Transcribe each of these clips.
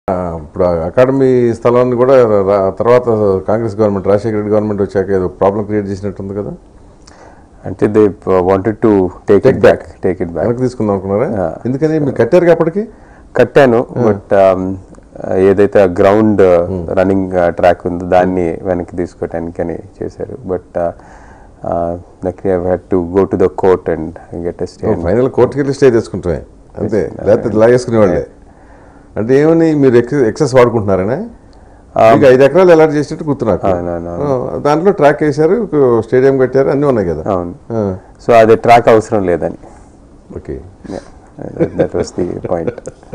ఆ, ఇప్పుడు ఆ అకాడమీ స్థలాన్ని కూడా రా- తర్వాత కాంగ్రెస్ గవర్నమెంట్ రాజశేఖర రెడ్డి గవర్నమెంట్ వచ్చాక ఏదో ప్రాబ్లం క్రియేట్ చేసినట్టుంది కదా అంటే they wanted to take it back take it back వెనక్కి తీసుకుందాం అనుకున్నారా Yeah. ఎందుకని మీరు కట్టారు అప్పటికి కట్టాను బట్ ఏదైతే గ్రౌండ్ రన్నింగ్ ట్రాక్ ఉందో దాన్ని వెనక్కి తీసుకోవటానికి అని చేశారు but luckily I had to go to the court and get a stay final కోర్టుకి వెళ్ళి స్టే చేసుకుంటామే అంతే లేకపోతే లాగేసుకునేవాళ్ళే అంటే ఏమని మీరు ఎక్సెస్ ఎక్సెస్ వాడుకుంటున్నారనే మీకు ఐదు ఎకరాలు అలాట్ చేసినట్టు గుర్తు నాకు అవునవును. ఆ, దాంట్లో ట్రాక్ వేశారు స్టేడియం కట్టారు అన్నీ ఉన్నాయి కదా అవును ఆ, సో అది ట్రాక్ అవసరం లేదని okay that was the point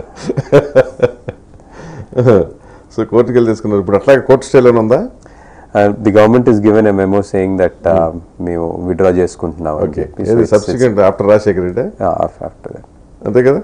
so కోర్టుకి వెళ్ళి తీసుకున్నారు ఇప్పుడు అట్లాగే కోర్టు స్టేలోనే ఉందా the government is given a memo saying that మేము విడ్రా చేసుకుంటున్నాం ఓకే ఏది subsequent after Rajasekhar Reddy after that అంతే కదా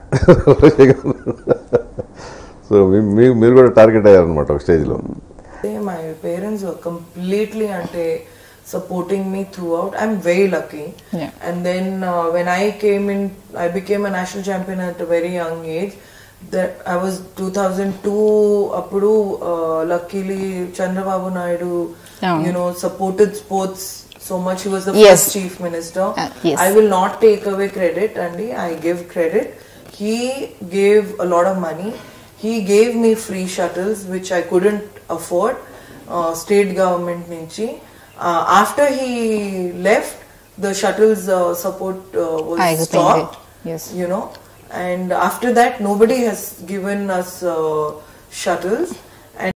సో మీ- మీరు కూడా టార్గెట్ అయ్యారనమాట ఒక స్టేజ్లో My parents were completely ante supporting me throughout. I'm very lucky. Yeah. And then uh, when I came in, I became a national champion at a very young age. That I was 2002. Appudu, uh, luckily, Chandrababu Naidu, Oh. you know, supported sports so much. He was the Yes. first chief minister. Uh, yes. I will not take away credit, Andy. I give credit. He gave a lot of money. He gave me free shuttles, which I couldn't afford. Uh, state government nunchi. Uh, after he left, the shuttles uh, support uh, was I explained stopped. it. Yes. You know, and after that, nobody has given us uh, shuttles.